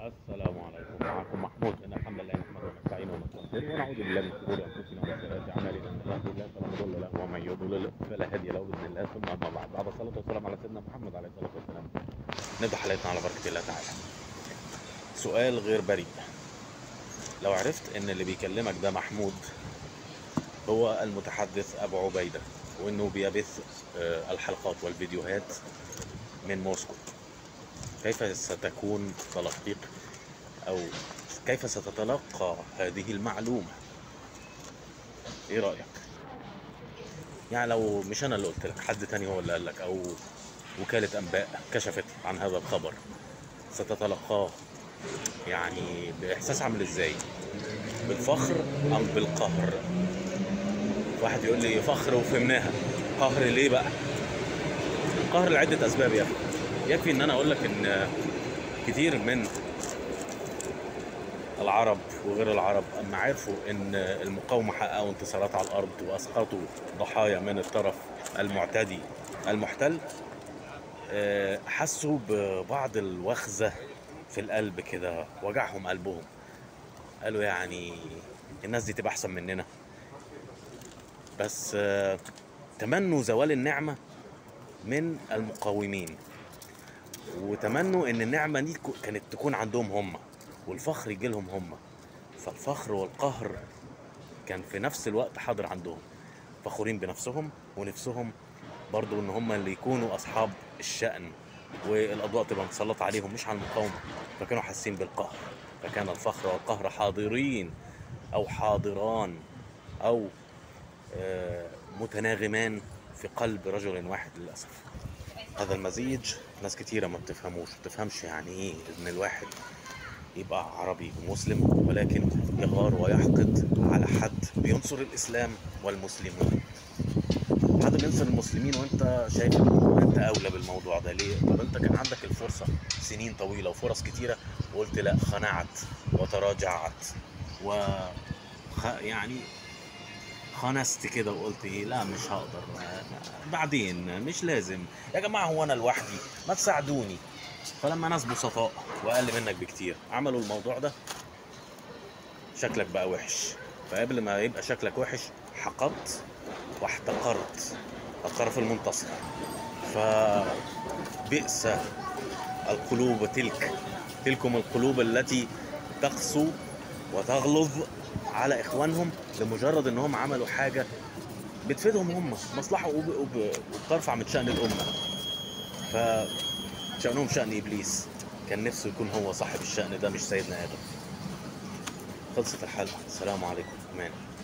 السلام عليكم معكم محمود ان الحمد لله نحمده ونستعينه ونستغفره ونعوذ بالله من شرور انفسنا ومن سيئات اعمالنا من يهده الله فلا مضل له ومن يضلل فلا هادي له باذن الله ثم اما بعد بعد الصلاه والسلام على سيدنا محمد عليه الصلاه والسلام نبدا حلقتنا على بركه الله تعالى سؤال غير بريء لو عرفت ان اللي بيكلمك ده محمود هو المتحدث ابو عبيده وانه بيبث آه، الحلقات والفيديوهات من موسكو كيف ستكون تلقيق او كيف ستتلقى هذه المعلومه ايه رايك يعني لو مش انا اللي قلت لك حد تاني هو اللي قال لك او وكاله انباء كشفت عن هذا الخبر ستتلقاه يعني باحساس عامل ازاي بالفخر ام بالقهر واحد يقول لي فخر وفهمناها قهر ليه بقى قهر لعده اسباب يا اخي يكفي ان انا اقول لك ان كتير من العرب وغير العرب اما عرفوا ان المقاومه حققوا انتصارات على الارض واسقطوا ضحايا من الطرف المعتدي المحتل آه، حسوا ببعض الوخزه في القلب كده وجعهم قلبهم قالوا يعني الناس دي تبقى احسن مننا بس آه، تمنوا زوال النعمه من المقاومين وتمنوا ان النعمه دي تكو- كانت تكون عندهم هم والفخر يجي لهم هم فالفخر والقهر كان في نفس الوقت حاضر عندهم فخورين بنفسهم ونفسهم برضو ان هم اللي يكونوا اصحاب الشأن والاضواء تبقى مسلطه عليهم مش على المقاومه فكانوا حاسين بالقهر فكان الفخر والقهر حاضرين او حاضران او آه، متناغمان في قلب رجل واحد للاسف هذا المزيج ناس كتيرة ما بتفهموش ما بتفهمش يعني ايه ان الواحد يبقى عربي ومسلم ولكن يغار ويحقد على حد بينصر الاسلام والمسلمين حد بينصر المسلمين وانت شايف ان انت اولى بالموضوع ده ليه؟ طب انت كان عندك الفرصة سنين طويلة وفرص كتيرة وقلت لا خنعت وتراجعت و خ... يعني خنست كده وقلت ايه لا مش هقدر آه، بعدين مش لازم يا جماعه هو انا لوحدي ما تساعدوني فلما ناس بسطاء واقل منك بكتير عملوا الموضوع ده شكلك بقى وحش فقبل ما يبقى شكلك وحش حقدت واحتقرت الطرف المنتصر فبئس القلوب تلك تلكم القلوب التي تقسو وتغلظ على اخوانهم لمجرد انهم عملوا حاجه بتفيدهم هم مصلحه وب- وب- وبترفع من شان الامه فشانهم شان ابليس كان نفسه يكون هو صاحب الشان ده مش سيدنا ادم خلصت الحلقه السلام عليكم امان